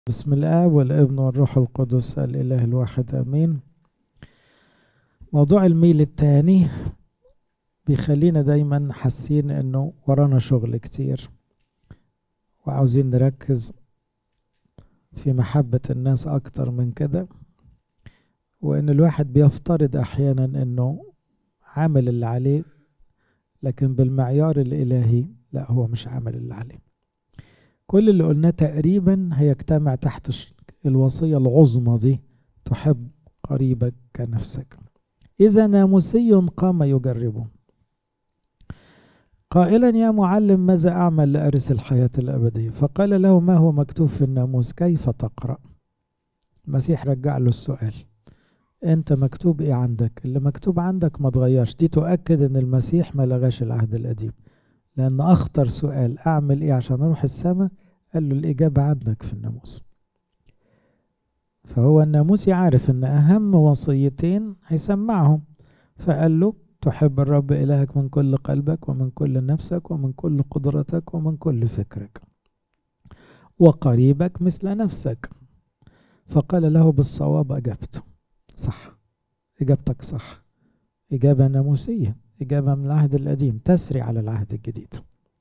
بسم الآب والابن والروح القدس الإله الواحد آمين موضوع الميل التاني بيخلينا دايما حاسين انه ورانا شغل كتير وعاوزين نركز في محبة الناس أكتر من كده وإن الواحد بيفترض أحيانا إنه عامل اللي عليه لكن بالمعيار الإلهي لا هو مش عامل اللي عليه كل اللي قلناه تقريبا هيجتمع تحت الوصية العظمى دي تحب قريبك كنفسك إذا ناموسي قام يجربه قائلا يا معلم ماذا أعمل لأرث الحياة الأبدية فقال له ما هو مكتوب في الناموس كيف تقرأ المسيح رجع له السؤال انت مكتوب ايه عندك اللي مكتوب عندك ما تغيرش دي تؤكد ان المسيح ما لغاش العهد القديم لان اخطر سؤال اعمل ايه عشان اروح السماء قال له الاجابة عندك في الناموس فهو الناموسي عارف ان اهم وصيتين هيسمعهم فقال له تحب الرب إلهك من كل قلبك ومن كل نفسك ومن كل قدرتك ومن كل فكرك وقريبك مثل نفسك فقال له بالصواب أجبت صح إجابتك صح إجابة ناموسية إجابة من العهد القديم تسري على العهد الجديد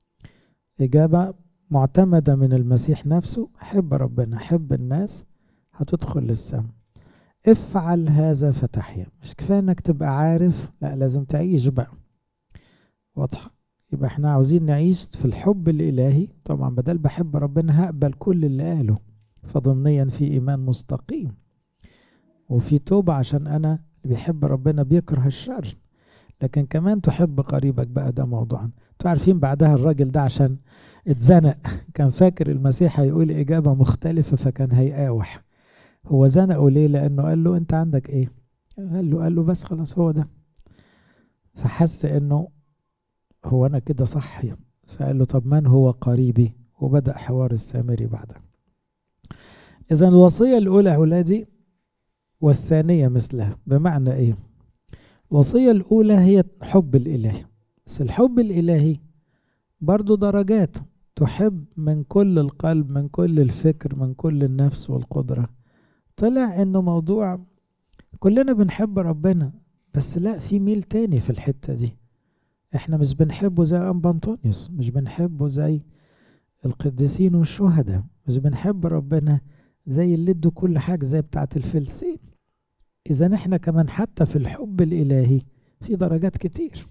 إجابة معتمدة من المسيح نفسه حب ربنا حب الناس هتدخل للسماء افعل هذا فتحيا مش كفاية انك تبقى عارف لا لازم تعيش بقى واضحة يبقى احنا عاوزين نعيش في الحب الالهي طبعا بدل بحب ربنا هقبل كل اللي قاله فضمنيا في ايمان مستقيم وفي توبة عشان انا اللي بيحب ربنا بيكره الشر لكن كمان تحب قريبك بقى ده موضوعا انتوا عارفين بعدها الراجل ده عشان اتزنق كان فاكر المسيح هيقول اجابة مختلفة فكان هيقاوح هو زنقه ليه لانه قال له انت عندك ايه قال له قال له بس خلاص هو ده فحس انه هو انا كده صح فقال له طب من هو قريبي وبدا حوار السامري بعدها اذا الوصيه الاولى اولادي والثانيه مثلها بمعنى ايه الوصيه الاولى هي حب الالهي بس الحب الالهي برضو درجات تحب من كل القلب من كل الفكر من كل النفس والقدره طلع انه موضوع كلنا بنحب ربنا بس لا في ميل تاني في الحتة دي احنا مش بنحبه زي أنبا أنطونيوس مش بنحبه زي القديسين والشهداء مش بنحب ربنا زي اللي ادوا كل حاجة زي بتاعة الفلسين إذا احنا كمان حتى في الحب الإلهي في درجات كتير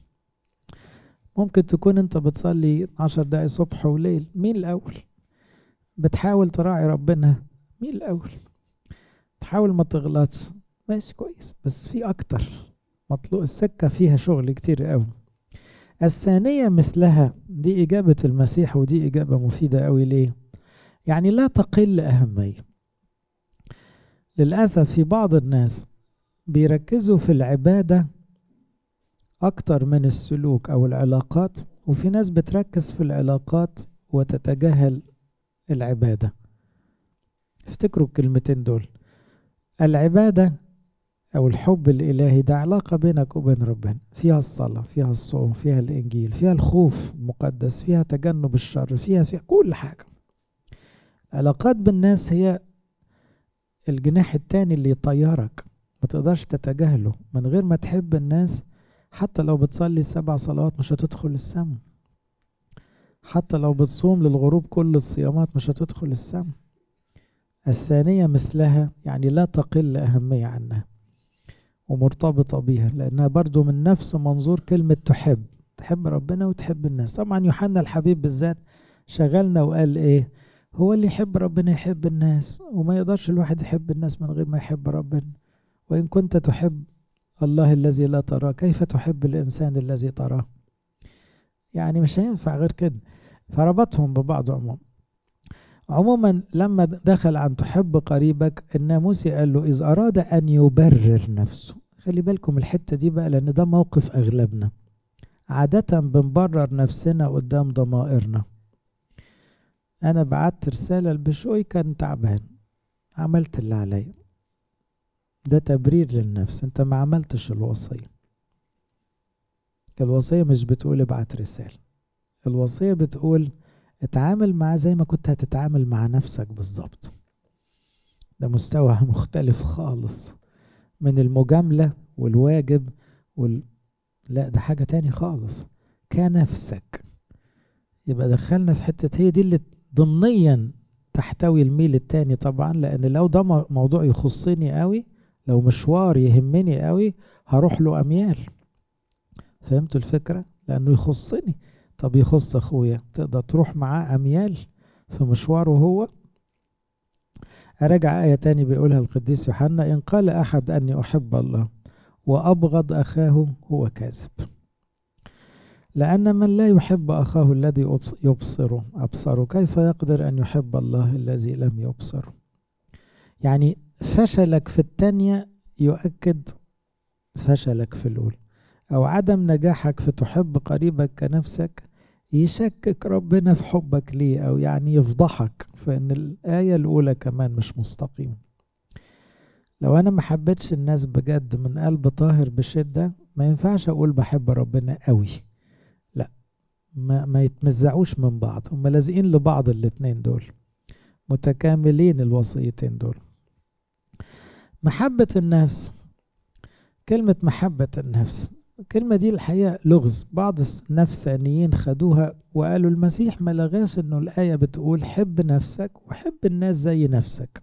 ممكن تكون انت بتصلي عشر دقايق صبح وليل مين الأول بتحاول تراعي ربنا مين الأول تحاول ما تغلطش ماشي كويس بس في اكتر مطلوب السكه فيها شغل كتير قوي الثانيه مثلها دي اجابه المسيح ودي اجابه مفيده قوي ليه يعني لا تقل اهميه للاسف في بعض الناس بيركزوا في العباده اكتر من السلوك او العلاقات وفي ناس بتركز في العلاقات وتتجاهل العباده افتكروا الكلمتين دول العبادة أو الحب الإلهي ده علاقة بينك وبين ربنا فيها الصلاة فيها الصوم فيها الإنجيل فيها الخوف المقدس فيها تجنب الشر فيها فيها كل حاجة العلاقات بالناس هي الجناح التاني اللي يطيرك ما تقدرش تتجاهله من غير ما تحب الناس حتى لو بتصلي السبع صلوات مش هتدخل السماء حتى لو بتصوم للغروب كل الصيامات مش هتدخل السماء الثانية مثلها يعني لا تقل أهمية عنها ومرتبطة بيها لأنها برضو من نفس منظور كلمة تحب تحب ربنا وتحب الناس طبعا يوحنا الحبيب بالذات شغلنا وقال إيه هو اللي يحب ربنا يحب الناس وما يقدرش الواحد يحب الناس من غير ما يحب ربنا وإن كنت تحب الله الذي لا تراه كيف تحب الإنسان الذي تراه يعني مش هينفع غير كده فربطهم ببعض عموما عموما لما دخل عن تحب قريبك الناموسي قال له إذ أراد أن يبرر نفسه خلي بالكم الحتة دي بقى لأن ده موقف أغلبنا عادة بنبرر نفسنا قدام ضمائرنا أنا بعت رسالة لبشوي كان تعبان عملت اللي عليا ده تبرير للنفس انت ما عملتش الوصية الوصية مش بتقول ابعت رسالة الوصية بتقول اتعامل معاه زي ما كنت هتتعامل مع نفسك بالظبط ده مستوى مختلف خالص من المجاملة والواجب وال... لا ده حاجة تاني خالص كنفسك يبقى دخلنا في حتة هي دي اللي ضمنيا تحتوي الميل التاني طبعا لأن لو ده موضوع يخصني قوي لو مشوار يهمني قوي هروح له أميال فهمتوا الفكرة؟ لأنه يخصني طب يخص أخويا تقدر تروح معاه أميال في مشواره هو أراجع آية تاني بيقولها القديس يوحنا إن قال أحد أني أحب الله وأبغض أخاه هو كاذب لأن من لا يحب أخاه الذي يبصر أبصر كيف يقدر أن يحب الله الذي لم يبصر يعني فشلك في التانية يؤكد فشلك في الأولى أو عدم نجاحك في تحب قريبك كنفسك يشكك ربنا في حبك ليه أو يعني يفضحك فإن الآية الأولى كمان مش مستقيمة لو أنا ما حبيتش الناس بجد من قلب طاهر بشدة ما ينفعش أقول بحب ربنا قوي لا ما, ما يتمزعوش من بعض هم لازقين لبعض الاتنين دول متكاملين الوصيتين دول محبة النفس كلمة محبة النفس الكلمة دي الحقيقة لغز بعض النفسانيين خدوها وقالوا المسيح ما لغاش انه الآية بتقول حب نفسك وحب الناس زي نفسك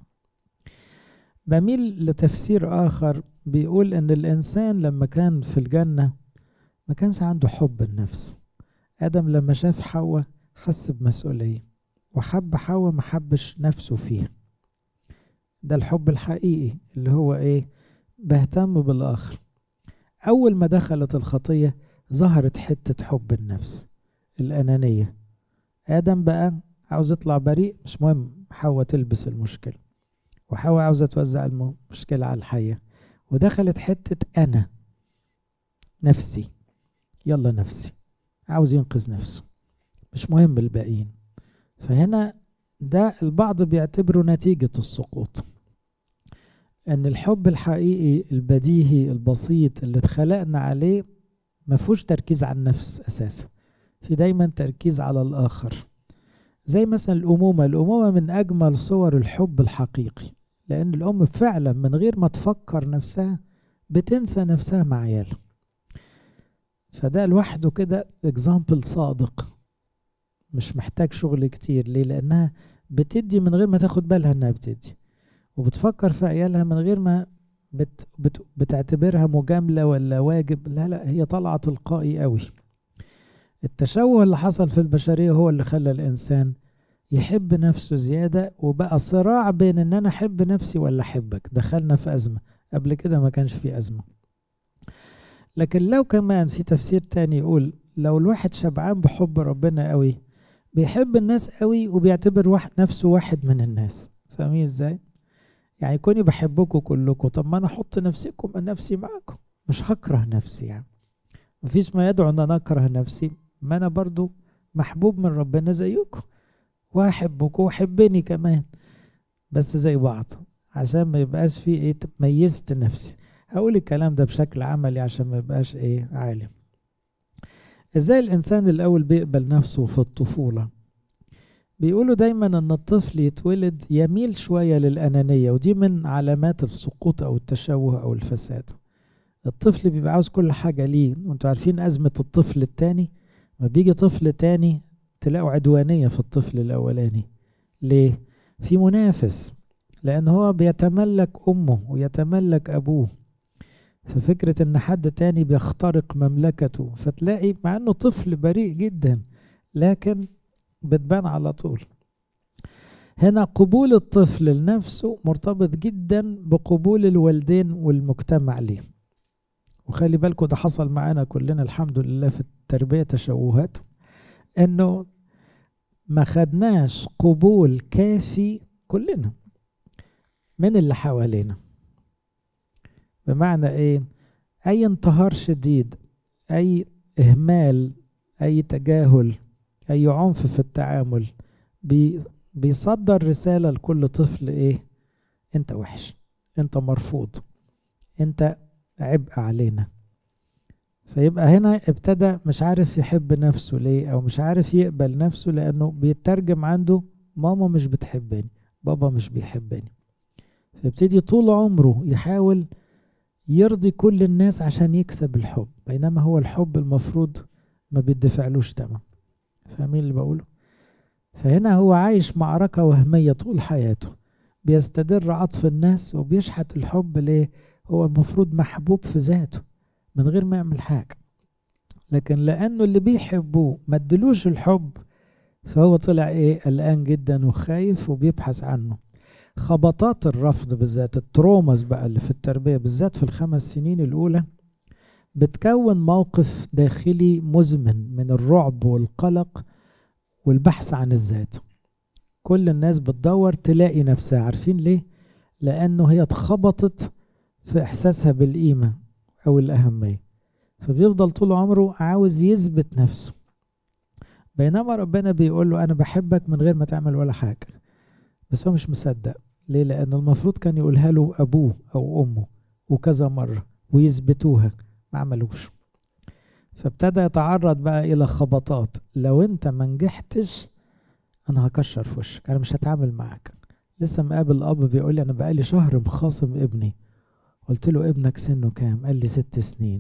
بميل لتفسير آخر بيقول ان الإنسان لما كان في الجنة ما كانش عنده حب النفس آدم لما شاف حواء حس بمسؤولية وحب حواء ما حبش نفسه فيها ده الحب الحقيقي اللي هو ايه بهتم بالآخر أول ما دخلت الخطية ظهرت حتة حب النفس الأنانية آدم بقى عاوز يطلع بريء مش مهم حواء تلبس المشكلة وحواء عاوزة توزع المشكلة على الحية ودخلت حتة أنا نفسي يلا نفسي عاوز ينقذ نفسه مش مهم الباقيين فهنا ده البعض بيعتبره نتيجة السقوط ان الحب الحقيقي البديهي البسيط اللي اتخلقنا عليه ما فيهوش تركيز على النفس اساسا في دايما تركيز على الاخر زي مثلا الامومه الامومه من اجمل صور الحب الحقيقي لان الام فعلا من غير ما تفكر نفسها بتنسى نفسها مع عيالها فده لوحده كده اكزامبل صادق مش محتاج شغل كتير ليه لانها بتدي من غير ما تاخد بالها انها بتدي وبتفكر في عيالها من غير ما بت بت بتعتبرها مجاملة ولا واجب لا لا هي طالعة تلقائي قوي التشوه اللي حصل في البشرية هو اللي خلى الإنسان يحب نفسه زيادة وبقى صراع بين إن أنا أحب نفسي ولا أحبك دخلنا في أزمة قبل كده ما كانش في أزمة لكن لو كمان في تفسير تاني يقول لو الواحد شبعان بحب ربنا قوي بيحب الناس قوي وبيعتبر واحد نفسه واحد من الناس فاهمين ازاي يعني كوني بحبكم كلكم طب ما انا احط نفسكم نفسي معكم مش هكره نفسي يعني مفيش ما يدعو ان انا اكره نفسي ما انا برضو محبوب من ربنا زيكم واحبكم وحبني كمان بس زي بعض عشان ما يبقاش في ايه ميزت نفسي هقول الكلام ده بشكل عملي عشان ما يبقاش ايه عالم ازاي الانسان الاول بيقبل نفسه في الطفوله بيقولوا دايما ان الطفل يتولد يميل شوية للأنانية ودي من علامات السقوط أو التشوه أو الفساد الطفل بيبقى عاوز كل حاجة ليه وانتوا عارفين أزمة الطفل التاني ما بيجي طفل تاني تلاقوا عدوانية في الطفل الأولاني ليه؟ في منافس لأن هو بيتملك أمه ويتملك أبوه ففكرة إن حد تاني بيخترق مملكته فتلاقي مع إنه طفل بريء جدا لكن بتبان على طول هنا قبول الطفل لنفسه مرتبط جدا بقبول الوالدين والمجتمع ليه وخلي بالكم ده حصل معانا كلنا الحمد لله في التربية تشوهات انه ما خدناش قبول كافي كلنا من اللي حوالينا بمعنى ايه اي انتهار شديد اي اهمال اي تجاهل اي عنف في التعامل بي بيصدر رسالة لكل طفل ايه انت وحش انت مرفوض انت عبء علينا فيبقى هنا ابتدى مش عارف يحب نفسه ليه او مش عارف يقبل نفسه لانه بيترجم عنده ماما مش بتحبني بابا مش بيحبني فيبتدي طول عمره يحاول يرضي كل الناس عشان يكسب الحب بينما هو الحب المفروض ما بيدفعلوش تمام فاهمين اللي بقوله فهنا هو عايش معركة وهمية طول حياته بيستدر عطف الناس وبيشحت الحب ليه هو المفروض محبوب في ذاته من غير ما يعمل حاجة لكن لأنه اللي بيحبوه ما ادلوش الحب فهو طلع ايه قلقان جدا وخايف وبيبحث عنه خبطات الرفض بالذات التروماز بقى اللي في التربية بالذات في الخمس سنين الأولى بتكون موقف داخلي مزمن من الرعب والقلق والبحث عن الذات كل الناس بتدور تلاقي نفسها عارفين ليه لأنه هي اتخبطت في إحساسها بالقيمة أو الأهمية فبيفضل طول عمره عاوز يثبت نفسه بينما ربنا بيقول له أنا بحبك من غير ما تعمل ولا حاجة بس هو مش مصدق ليه لأن المفروض كان يقولها له أبوه أو أمه وكذا مرة ويثبتوها ما عملوش فابتدى يتعرض بقى إلى خبطات لو أنت ما نجحتش أنا هكشر في وشك أنا مش هتعامل معاك لسه مقابل أب بيقول لي أنا بقالي شهر مخاصم ابني قلت له ابنك سنه كام قال لي ست سنين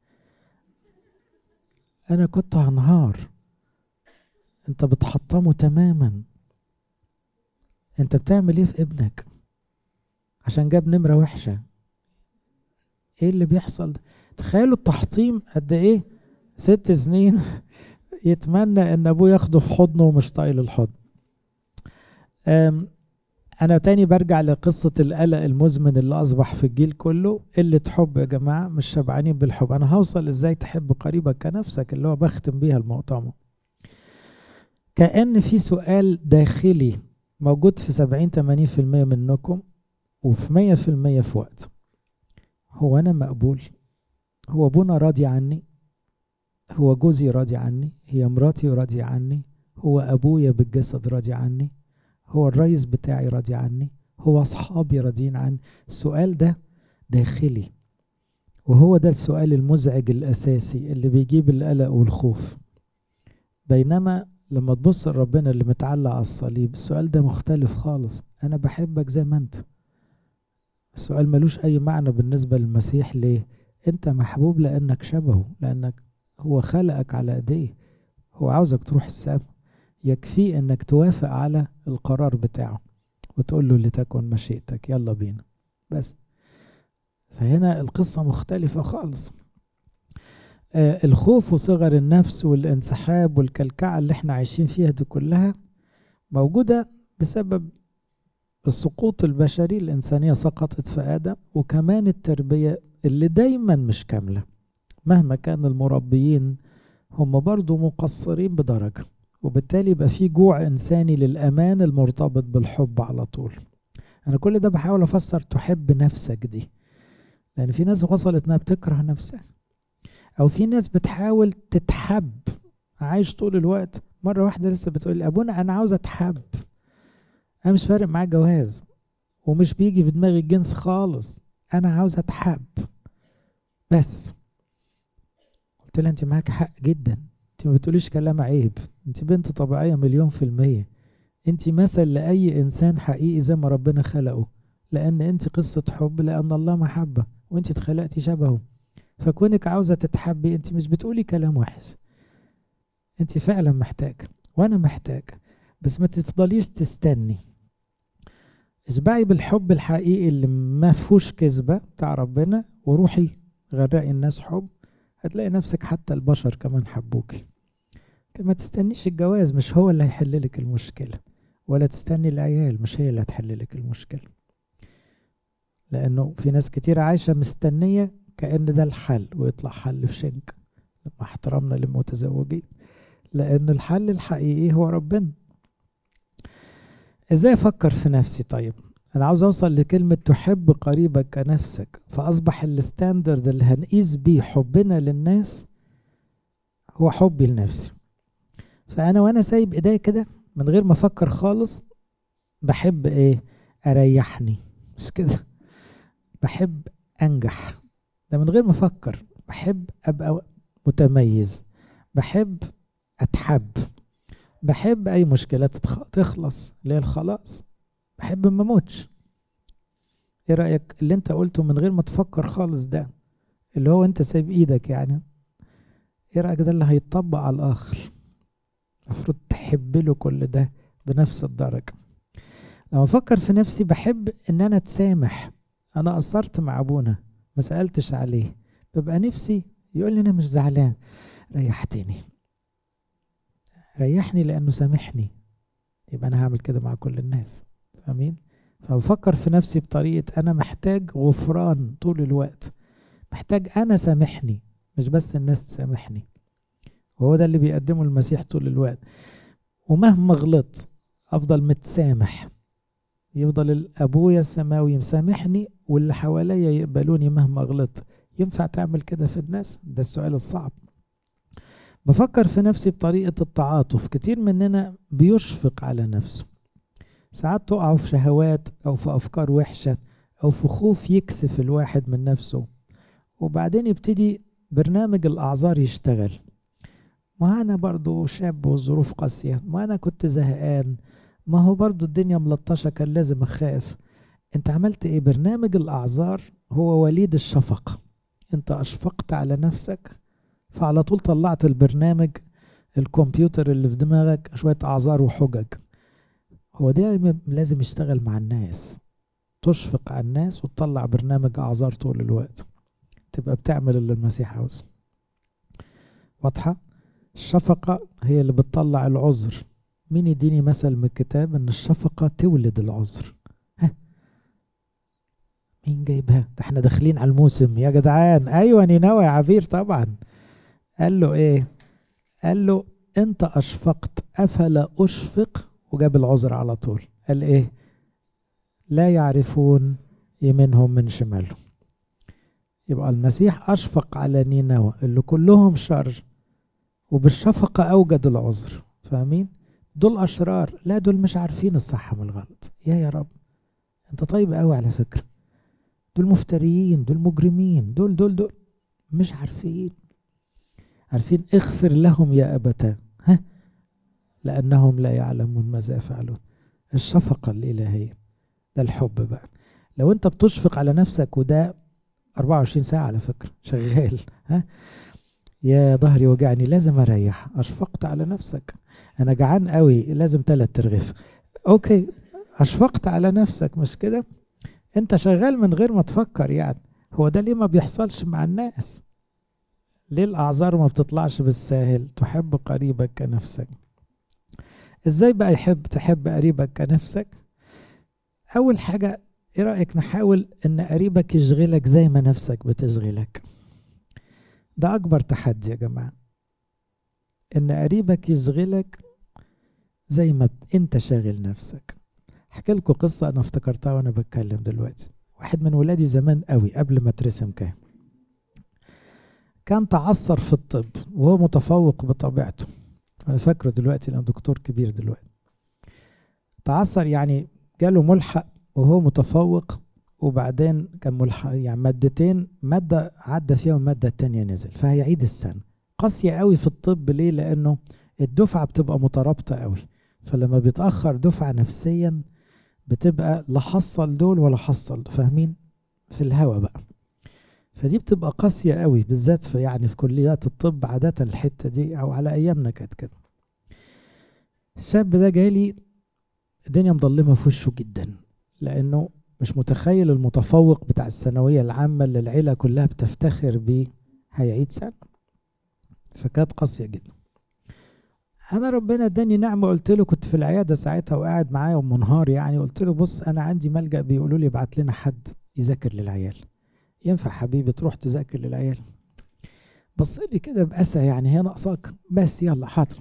أنا كنت هنهار أنت بتحطمه تماما أنت بتعمل إيه في ابنك عشان جاب نمرة وحشة إيه اللي بيحصل ده تخيلوا التحطيم قد إيه ست سنين يتمنى ان ابوه ياخده في حضنه ومش طايل الحضن انا تاني برجع لقصة القلق المزمن اللي اصبح في الجيل كله قلة حب يا جماعة مش شبعانين بالحب انا هوصل ازاي تحب قريبك كنفسك اللي هو بختم بيها المؤتمر كأن في سؤال داخلي موجود في سبعين تمانين في المية منكم وفي مية في المية في وقت هو أنا مقبول هو أبونا راضي عني هو جوزي راضي عني هي مراتي راضية عني هو أبويا بالجسد راضي عني هو الرئيس بتاعي راضي عني هو أصحابي راضيين عني السؤال ده داخلي وهو ده السؤال المزعج الأساسي اللي بيجيب القلق والخوف بينما لما تبص لربنا اللي متعلق على الصليب السؤال ده مختلف خالص أنا بحبك زي ما أنت السؤال ملوش أي معنى بالنسبة للمسيح ليه أنت محبوب لأنك شبهه لأنك هو خلقك على ايديه هو عاوزك تروح السما يكفي انك توافق على القرار بتاعه وتقول له لتكن مشيئتك يلا بينا بس فهنا القصة مختلفة خالص آه الخوف وصغر النفس والانسحاب والكلكعة اللي احنا عايشين فيها دي كلها موجودة بسبب السقوط البشري الإنسانية سقطت في آدم وكمان التربية اللي دايما مش كاملة مهما كان المربيين هم برضو مقصرين بدرجة وبالتالي يبقى في جوع إنساني للأمان المرتبط بالحب على طول أنا كل ده بحاول أفسر تحب نفسك دي لأن في ناس وصلت إنها بتكره نفسها أو في ناس بتحاول تتحب عايش طول الوقت مرة واحدة لسه بتقول لي أبونا أنا عاوز أتحب أنا مش فارق معايا جواز ومش بيجي في دماغي الجنس خالص أنا عاوز أتحب بس قلت لها انت معاك حق جدا انت ما بتقوليش كلام عيب انت بنت طبيعية مليون في المية انت مثل لأي إنسان حقيقي زي ما ربنا خلقه لأن انت قصة حب لأن الله محبة وانت اتخلقتي شبهه فكونك عاوزة تتحبي انت مش بتقولي كلام وحش انت فعلا محتاجة وانا محتاج بس ما تفضليش تستني اشبعي بالحب الحقيقي اللي ما فيهوش كذبة بتاع ربنا وروحي غرقي الناس حب هتلاقي نفسك حتى البشر كمان حبوكي ما تستنيش الجواز مش هو اللي هيحل لك المشكلة ولا تستني العيال مش هي اللي هتحل لك المشكلة لأنه في ناس كتير عايشة مستنية كأن ده الحل ويطلع حل في شنك مع احترامنا للمتزوجين لأن الحل الحقيقي هو ربنا ازاي افكر في نفسي طيب انا عاوز اوصل لكلمة تحب قريبك كنفسك فاصبح الستاندرد اللي هنقيس بيه حبنا للناس هو حبي لنفسي فانا وانا سايب ايديا كده من غير ما افكر خالص بحب ايه اريحني مش كده بحب انجح ده من غير ما افكر بحب ابقى متميز بحب اتحب بحب اي مشكله تخلص اللي هي الخلاص بحب ما اموتش ايه رأيك اللي انت قلته من غير ما تفكر خالص ده اللي هو انت سايب ايدك يعني ايه رأيك ده اللي هيتطبق على الاخر المفروض تحب له كل ده بنفس الدرجة لما افكر في نفسي بحب ان انا اتسامح انا قصرت مع ابونا ما سألتش عليه ببقى نفسي يقول لي انا مش زعلان ريحتني ريحني لانه سامحني يبقى انا هعمل كده مع كل الناس فاهمين فبفكر في نفسي بطريقة انا محتاج غفران طول الوقت محتاج انا سامحني مش بس الناس تسامحني وهو ده اللي بيقدمه المسيح طول الوقت ومهما غلط افضل متسامح يفضل ابويا السماوي مسامحني واللي حواليا يقبلوني مهما غلط ينفع تعمل كده في الناس ده السؤال الصعب بفكر في نفسي بطريقة التعاطف كتير مننا بيشفق على نفسه ساعات تقعوا في شهوات أو في أفكار وحشة أو في خوف يكسف الواحد من نفسه وبعدين يبتدي برنامج الأعذار يشتغل ما أنا برضو شاب والظروف قاسية ما أنا كنت زهقان ما هو برضو الدنيا ملطشة كان لازم أخاف أنت عملت إيه برنامج الأعذار هو وليد الشفقة أنت أشفقت على نفسك فعلى طول طلعت البرنامج الكمبيوتر اللي في دماغك شوية أعذار وحجج هو ده لازم يشتغل مع الناس تشفق على الناس وتطلع برنامج أعذار طول الوقت تبقى بتعمل اللي المسيح عاوزه واضحة الشفقة هي اللي بتطلع العذر مين يديني مثل من الكتاب ان الشفقة تولد العذر ها مين جايبها ده احنا داخلين على الموسم يا جدعان ايوه نينوى يا عبير طبعا قال له ايه قال له انت اشفقت افلا اشفق وجاب العذر على طول قال ايه لا يعرفون يمينهم من شمالهم يبقى المسيح اشفق على نينوى اللي كلهم شر وبالشفقة اوجد العذر فاهمين دول اشرار لا دول مش عارفين الصح من الغلط يا يا رب انت طيب قوي على فكرة دول مفتريين دول مجرمين دول دول دول مش عارفين عارفين اغفر لهم يا أبتاه ها لأنهم لا يعلمون ماذا يفعلون الشفقة الإلهية ده الحب بقى لو أنت بتشفق على نفسك وده 24 ساعة على فكرة شغال ها يا ظهري وجعني لازم أريح أشفقت على نفسك أنا جعان قوي لازم تلات ترغيف أوكي أشفقت على نفسك مش كده أنت شغال من غير ما تفكر يعني هو ده ليه ما بيحصلش مع الناس ليه الأعذار ما بتطلعش بالساهل تحب قريبك كنفسك ازاي بقى يحب تحب قريبك كنفسك اول حاجة ايه رأيك نحاول ان قريبك يشغلك زي ما نفسك بتشغلك ده اكبر تحدي يا جماعة ان قريبك يشغلك زي ما انت شاغل نفسك احكي لكم قصة انا افتكرتها وانا بتكلم دلوقتي واحد من ولادي زمان قوي قبل ما اترسم كان كان تعثر في الطب وهو متفوق بطبيعته انا فاكره دلوقتي لانه دكتور كبير دلوقتي تعثر يعني جاله ملحق وهو متفوق وبعدين كان ملحق يعني مادتين مادة عدى فيها والمادة التانية نزل فهيعيد السنة قاسية قوي في الطب ليه لأنه الدفعة بتبقى مترابطة قوي فلما بيتأخر دفعة نفسيا بتبقى لا حصل دول ولا حصل فاهمين في الهوا بقى فدي بتبقى قاسية قوي بالذات في يعني في كليات الطب عادة الحتة دي أو على أيامنا كانت كده الشاب ده جالي الدنيا مظلمة في وشه جدا لأنه مش متخيل المتفوق بتاع الثانوية العامة اللي العيلة كلها بتفتخر بيه هيعيد سنة فكانت قاسية جدا أنا ربنا اداني نعمة قلت له كنت في العيادة ساعتها وقاعد معايا ومنهار يعني قلت له بص أنا عندي ملجأ بيقولوا لي ابعت لنا حد يذاكر للعيال ينفع حبيبي تروح تذاكر للعيال بص لي كده بأسى يعني هي ناقصاك بس يلا حاضر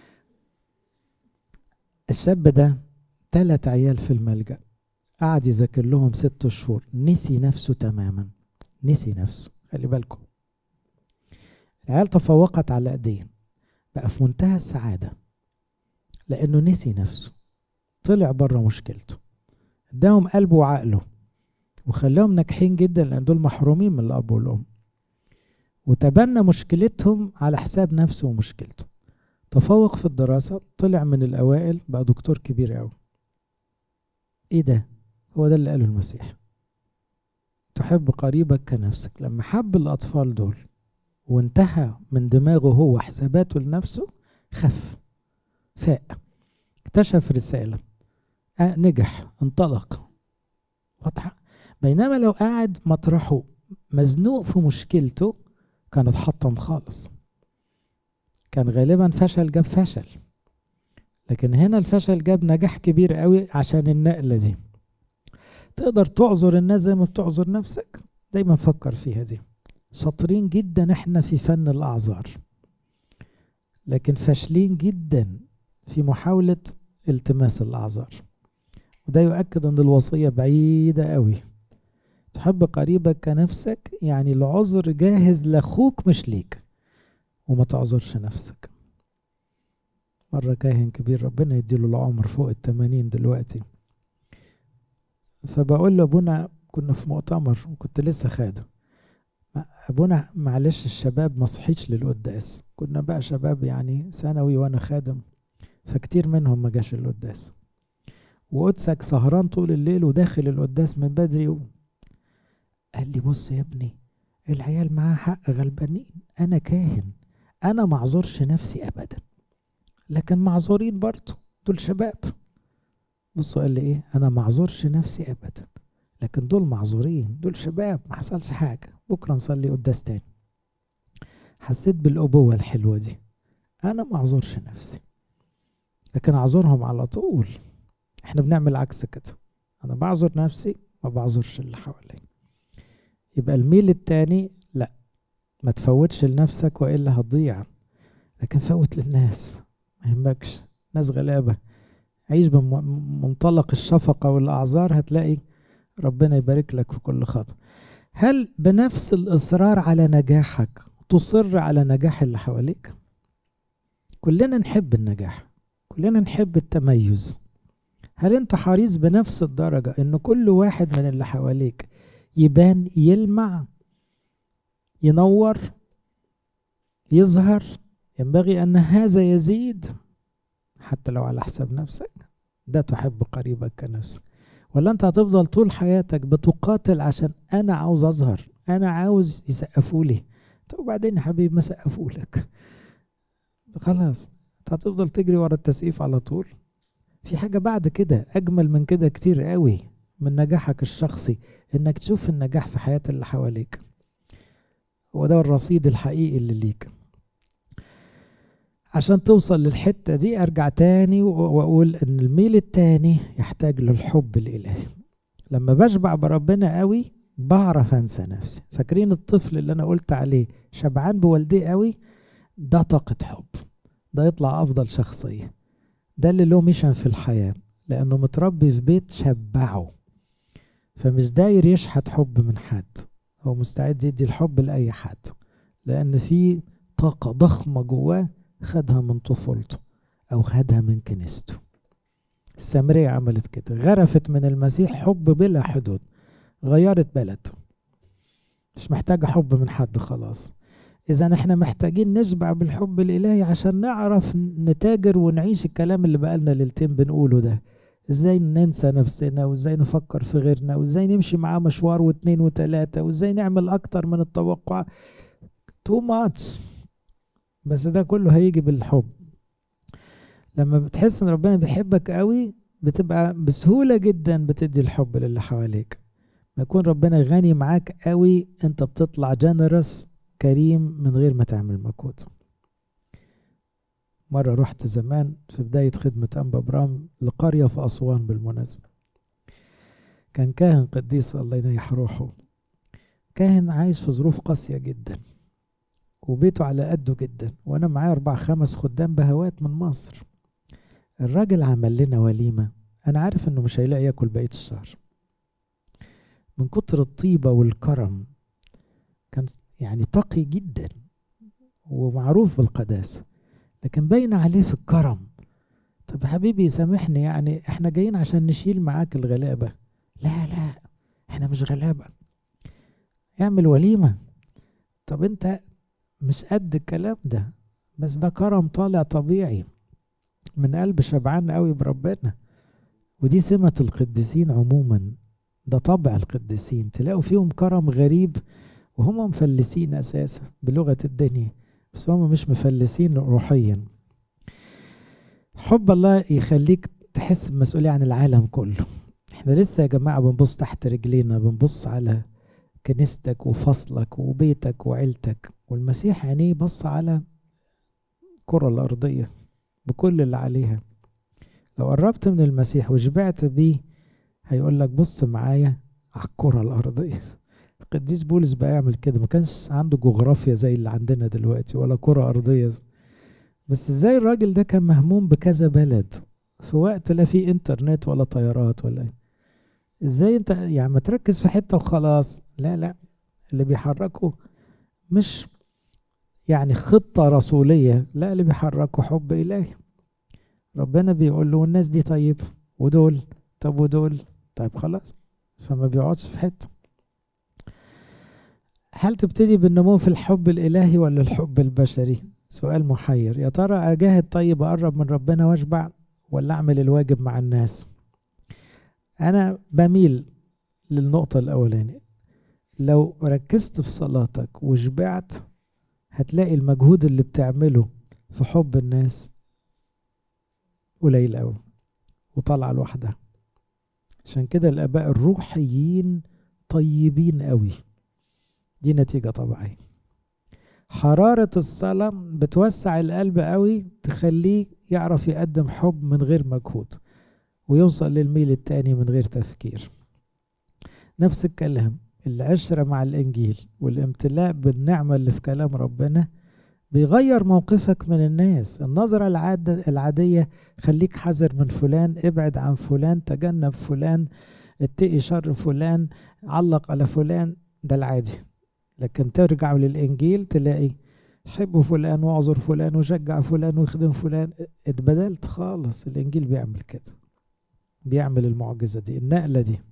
الشاب ده تلات عيال في الملجأ قعد يذاكر لهم ست شهور نسي نفسه تماما نسي نفسه خلي بالكم العيال تفوقت على ايديه بقى في منتهى السعادة لأنه نسي نفسه طلع بره مشكلته اداهم قلبه وعقله وخلاهم ناجحين جدا لان دول محرومين من الاب والام وتبنى مشكلتهم على حساب نفسه ومشكلته تفوق في الدراسة طلع من الأوائل بقى دكتور كبير أوي إيه ده؟ هو ده اللي قاله المسيح تحب قريبك كنفسك لما حب الأطفال دول وانتهى من دماغه هو حساباته لنفسه خف فاق اكتشف رسالة آه نجح انطلق واضحة بينما لو قاعد مطرحه مزنوق في مشكلته كان اتحطم خالص كان غالبا فشل جاب فشل لكن هنا الفشل جاب نجاح كبير قوي عشان النقلة دي تقدر تعذر الناس زي ما بتعذر نفسك دايما فكر فيها دي شاطرين جدا احنا في فن الاعذار لكن فاشلين جدا في محاولة التماس الاعذار وده يؤكد ان الوصية بعيدة قوي تحب قريبك كنفسك يعني العذر جاهز لاخوك مش ليك وما تعذرش نفسك مرة كاهن كبير ربنا يديله العمر فوق التمانين دلوقتي فبقول له ابونا كنا في مؤتمر وكنت لسه خادم ابونا معلش الشباب ما صحيتش للقداس كنا بقى شباب يعني ثانوي وانا خادم فكتير منهم ما جاش القداس وقدسك سهران طول الليل وداخل القداس من بدري و... قال لي بص يا ابني العيال معاها حق غلبانين انا كاهن انا معذورش نفسي ابدا لكن معذورين برضه دول شباب بصوا قال لي ايه انا معذورش نفسي ابدا لكن دول معذورين دول شباب ما حصلش حاجه بكره نصلي قداس تاني حسيت بالابوه الحلوه دي انا معذورش نفسي لكن اعذرهم على طول احنا بنعمل عكس كده انا بعذر نفسي ما بعذرش اللي حواليا يبقى الميل التاني لا ما تفوتش لنفسك والا هتضيع لكن فوت للناس ما يهمكش ناس غلابه عيش بمنطلق الشفقه والاعذار هتلاقي ربنا يبارك لك في كل خطوه هل بنفس الاصرار على نجاحك تصر على نجاح اللي حواليك كلنا نحب النجاح كلنا نحب التميز هل انت حريص بنفس الدرجة ان كل واحد من اللي حواليك يبان يلمع ينور يظهر ينبغي ان هذا يزيد حتى لو على حساب نفسك ده تحب قريبك كنفسك ولا انت هتفضل طول حياتك بتقاتل عشان انا عاوز اظهر انا عاوز يسقفوا لي طب وبعدين يا حبيبي ما سقفوا لك خلاص انت هتفضل تجري ورا التسقيف على طول في حاجة بعد كده أجمل من كده كتير قوي من نجاحك الشخصي إنك تشوف النجاح في حياة اللي حواليك هو ده الرصيد الحقيقي اللي ليك عشان توصل للحتة دي أرجع تاني وأقول إن الميل التاني يحتاج للحب الإلهي لما بشبع بربنا قوي بعرف أنسى نفسي فاكرين الطفل اللي أنا قلت عليه شبعان بوالديه قوي ده طاقة حب ده يطلع أفضل شخصية ده اللي له ميشن في الحياة لأنه متربي في بيت شبعه فمش داير يشحت حب من حد هو مستعد يدي الحب لأي حد لأن في طاقة ضخمة جواه خدها من طفولته أو خدها من كنيسته السامرية عملت كده غرفت من المسيح حب بلا حدود غيرت بلد مش محتاجة حب من حد خلاص إذا احنا محتاجين نشبع بالحب الإلهي عشان نعرف نتاجر ونعيش الكلام اللي بقالنا ليلتين بنقوله ده ازاي ننسى نفسنا وازاي نفكر في غيرنا وازاي نمشي معاه مشوار واتنين وتلاتة وازاي نعمل أكتر من التوقع تو ماتش بس ده كله هيجي بالحب لما بتحس ان ربنا بيحبك قوي بتبقى بسهولة جدا بتدي الحب للي حواليك ما يكون ربنا غني معاك قوي انت بتطلع جنرس كريم من غير ما تعمل مجهود مرة رحت زمان في بداية خدمة أنبا برام لقرية في أسوان بالمناسبة كان كاهن قديس الله ينيح روحه كاهن عايش في ظروف قاسية جدا وبيته على قده جدا وأنا معايا أربع خمس خدام بهوات من مصر الراجل عمل لنا وليمة أنا عارف إنه مش هيلاقي ياكل بقية الشهر من كتر الطيبة والكرم كان يعني تقي جدا ومعروف بالقداسة لكن باين عليه في الكرم طب حبيبي سامحني يعني احنا جايين عشان نشيل معاك الغلابة لا لا احنا مش غلابة اعمل وليمة طب انت مش قد الكلام ده بس ده كرم طالع طبيعي من قلب شبعان قوي بربنا ودي سمة القديسين عموما ده طبع القديسين تلاقوا فيهم كرم غريب وهم مفلسين أساسا بلغة الدنيا بس هم مش مفلسين روحيا حب الله يخليك تحس بمسؤولية عن العالم كله احنا لسه يا جماعة بنبص تحت رجلينا بنبص على كنيستك وفصلك وبيتك وعيلتك والمسيح عينيه بص على الكرة الأرضية بكل اللي عليها لو قربت من المسيح وشبعت بيه هيقول لك بص معايا على الكرة الأرضية القديس بولس بقى يعمل كده ما كانش عنده جغرافيا زي اللي عندنا دلوقتي ولا كرة أرضية بس ازاي الراجل ده كان مهموم بكذا بلد في وقت لا في انترنت ولا طيارات ولا ايه ازاي انت يعني ما تركز في حتة وخلاص لا لا اللي بيحركه مش يعني خطة رسولية لا اللي بيحركه حب إلهي ربنا بيقول له الناس دي طيب ودول طب ودول طيب خلاص فما بيقعدش في حته هل تبتدي بالنمو في الحب الإلهي ولا الحب البشري سؤال محير يا ترى أجاهد طيب أقرب من ربنا وأشبع ولا أعمل الواجب مع الناس أنا بميل للنقطة الأولانية لو ركزت في صلاتك وشبعت هتلاقي المجهود اللي بتعمله في حب الناس قليل قوي وطالعة لوحدها عشان كده الآباء الروحيين طيبين قوي دي نتيجة طبيعية حرارة الصلاة بتوسع القلب قوي تخليه يعرف يقدم حب من غير مجهود ويوصل للميل التاني من غير تفكير نفس الكلام العشرة مع الإنجيل والامتلاء بالنعمة اللي في كلام ربنا بيغير موقفك من الناس النظرة العادة العادية خليك حذر من فلان ابعد عن فلان تجنب فلان اتقي شر فلان علق على فلان ده العادي لكن ترجع للإنجيل تلاقي حب فلان واعذر فلان وشجع فلان ويخدم فلان اتبدلت خالص الإنجيل بيعمل كده بيعمل المعجزة دي النقلة دي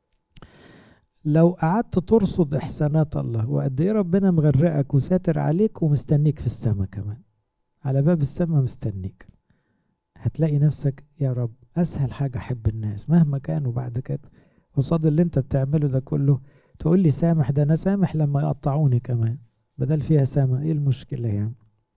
لو قعدت ترصد إحسانات الله وقد إيه ربنا مغرقك وساتر عليك ومستنيك في السماء كمان على باب السماء مستنيك هتلاقي نفسك يا رب أسهل حاجة أحب الناس مهما كانوا بعد كده قصاد اللي أنت بتعمله ده كله تقول لي سامح ده أنا سامح لما يقطعوني كمان بدل فيها سامح إيه المشكلة يعني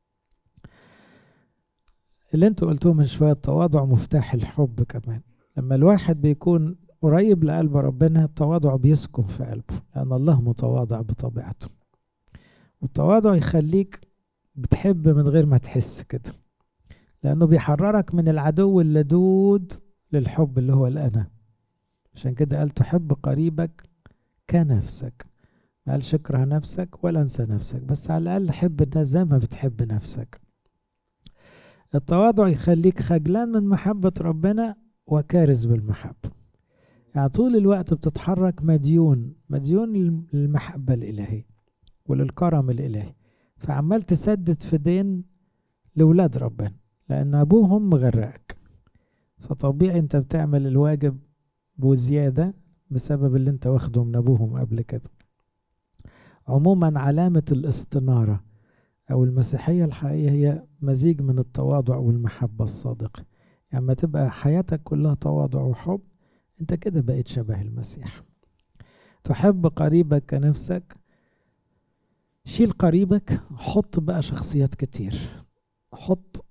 اللي انتوا قلتوه من شوية التواضع مفتاح الحب كمان لما الواحد بيكون قريب لقلب ربنا التواضع بيسكن في قلبه لأن الله متواضع بطبيعته والتواضع يخليك بتحب من غير ما تحس كده لأنه بيحررك من العدو اللدود للحب اللي هو الأنا عشان كده قال تحب قريبك كنفسك ما قالش اكره نفسك ولا انسى نفسك بس على الأقل حب الناس زي ما بتحب نفسك التواضع يخليك خجلان من محبة ربنا وكارز بالمحبة يعني طول الوقت بتتحرك مديون مديون للمحبة الإلهية وللكرم الإلهي فعمال تسدد في دين لولاد ربنا لأن أبوهم مغرقك فطبيعي أنت بتعمل الواجب بزيادة بسبب اللي أنت واخده من أبوهم قبل كده عموما علامة الاستنارة أو المسيحية الحقيقية هي مزيج من التواضع والمحبة الصادقة يعني ما تبقى حياتك كلها تواضع وحب انت كده بقيت شبه المسيح تحب قريبك كنفسك شيل قريبك حط بقى شخصيات كتير حط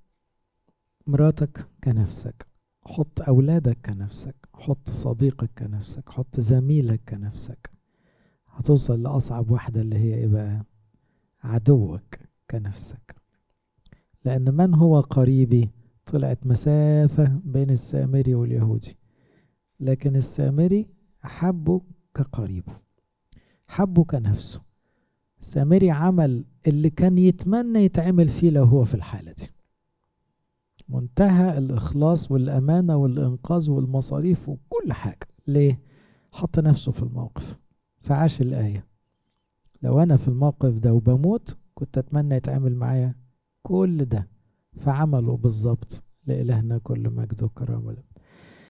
مراتك كنفسك حط أولادك كنفسك حط صديقك كنفسك حط زميلك كنفسك هتوصل لأصعب واحدة اللي هي إيه بقى عدوك كنفسك لأن من هو قريبي طلعت مسافة بين السامري واليهودي لكن السامري حبه كقريبه حبه كنفسه السامري عمل اللي كان يتمنى يتعمل فيه لو هو في الحالة دي منتهى الإخلاص والأمانة والإنقاذ والمصاريف وكل حاجة ليه؟ حط نفسه في الموقف فعاش الآية لو أنا في الموقف ده وبموت كنت أتمنى يتعمل معايا كل ده فعمله بالظبط لإلهنا كل مجد وكرامة